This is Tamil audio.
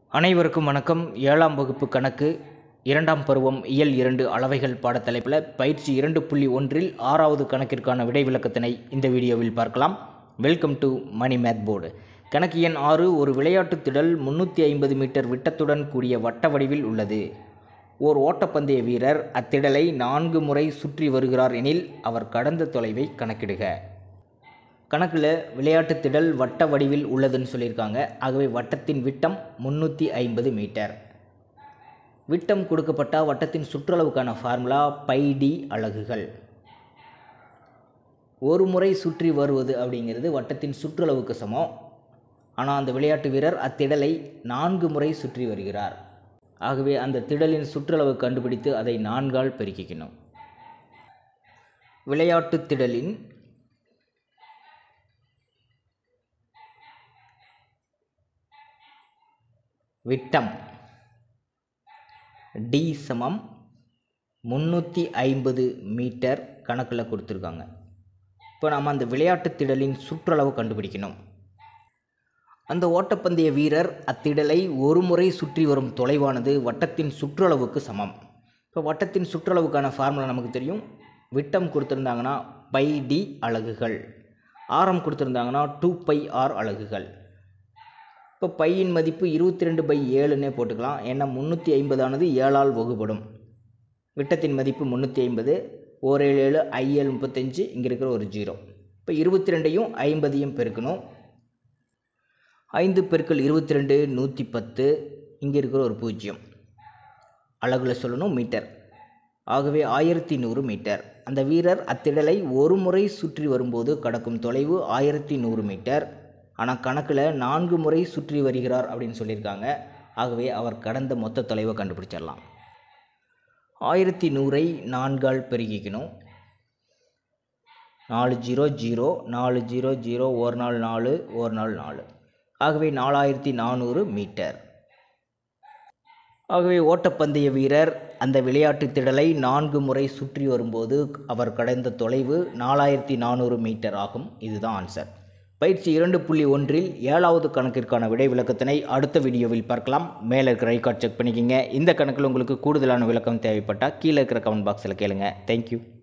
அனைவருக்கும் வணக்கம் ஏழாம் வகுப்பு கணக்கு இரண்டாம் பருவம் இயல் இரண்டு அளவைகள் பாடத்தலைப்பில் பயிற்சி இரண்டு புள்ளி ஒன்றில் ஆறாவது கணக்கிற்கான விடை விளக்கத்தினை இந்த வீடியோவில் பார்க்கலாம் welcome to money math board கணக்கு எண் ஆறு ஒரு விளையாட்டுத் திடல் முன்னூற்றி ஐம்பது மீட்டர் விட்டத்துடன் கூடிய வட்ட வடிவில் உள்ளது ஓர் ஓட்டப்பந்தய வீரர் அத்திடலை நான்கு முறை சுற்றி வருகிறார் எனில் அவர் கடந்த தொலைவை கணக்கிடுக கணக்கில் விளையாட்டு திடல் வட்ட வடிவில் உள்ளதுன்னு சொல்லியிருக்காங்க ஆகவே வட்டத்தின் விட்டம் முந்நூற்றி ஐம்பது மீட்டர் விட்டம் கொடுக்கப்பட்ட வட்டத்தின் சுற்றளவுக்கான ஃபார்முலா பை டி அலகுகள் ஒரு முறை சுற்றி வருவது அப்படிங்கிறது வட்டத்தின் சுற்றளவுக்கு சமம் ஆனால் அந்த விளையாட்டு வீரர் அத்திடலை நான்கு முறை சுற்றி வருகிறார் ஆகவே அந்த திடலின் சுற்றளவு கண்டுபிடித்து அதை நான்கால் பெருக்கிக்கணும் விளையாட்டு திடலின் விட்டம் டி சமம் முந்நூற்றி ஐம்பது மீட்டர் கணக்கில் கொடுத்துருக்காங்க இப்போ நாம் அந்த விளையாட்டுத் திடலின் சுற்றளவு கண்டுபிடிக்கணும் அந்த ஓட்டப்பந்தய வீரர் அத்திடலை ஒரு முறை சுற்றி வரும் தொலைவானது வட்டத்தின் சுற்றளவுக்கு சமம் இப்போ வட்டத்தின் சுற்றளவுக்கான ஃபார்முலா நமக்கு தெரியும் விட்டம் கொடுத்துருந்தாங்கன்னா பை டி அலகுகள் ஆரம் கொடுத்துருந்தாங்கன்னா டூ பை ஆர் அலகுகள் இப்போ பையின் மதிப்பு இருபத்தி ரெண்டு பை ஏழுன்னே போட்டுக்கலாம் ஏன்னா முந்நூற்றி ஐம்பதானது ஏழால் வகுப்படும் விட்டத்தின் மதிப்பு முந்நூற்றி ஐம்பது ஓர் ஏழு ஏழு ஐஏழு முப்பத்தஞ்சு இங்கே இருக்கிற ஒரு ஜீரோ இப்போ இருபத்தி ரெண்டையும் ஐம்பதையும் பெருக்கணும் ஐந்து பெருக்கள் இருபத்தி ரெண்டு நூற்றி பத்து இங்கே இருக்கிற ஒரு பூஜ்ஜியம் அழகுல சொல்லணும் மீட்டர் ஆகவே ஆயிரத்தி நூறு மீட்டர் அந்த வீரர் அத்திடலை ஒரு முறை சுற்றி வரும்போது கடக்கும் தொலைவு ஆயிரத்தி நூறு மீட்டர் ஆனால் கணக்கில் நான்கு முறை சுற்றி வருகிறார் அப்படின்னு சொல்லியிருக்காங்க ஆகவே அவர் கடந்த மொத்த தொலைவை கண்டுபிடிச்சிடலாம் ஆயிரத்தி நூறை நான்கால் பெருகிக்கணும் நாலு ஜீரோ ஜீரோ நாலு ஜீரோ ஜீரோ ஒரு நாள் நாலு ஒரு நாள் நாலு ஆகவே நாலாயிரத்தி நானூறு மீட்டர் ஆகவே ஓட்டப்பந்தய வீரர் அந்த விளையாட்டு திடலை நான்கு முறை சுற்றி வரும்போது அவர் கடந்த தொலைவு நாலாயிரத்தி நானூறு மீட்டர் ஆகும் இதுதான் ஆன்சர் பயிற்சி இரண்டு புள்ளி ஒன்றில் ஏழாவது கணக்கிற்கான விடை விளக்கத்தினை அடுத்த வீடியோவில் பார்க்கலாம் மேலே இருக்கிற ரெக்கார்ட் செக் பண்ணிக்கிங்க இந்த கணக்கில் உங்களுக்கு கூடுதலான விளக்கம் தேவைப்பட்டால் கீழே இருக்கிற கமெண்ட் பாக்ஸில் கேளுங்க தேங்க்யூ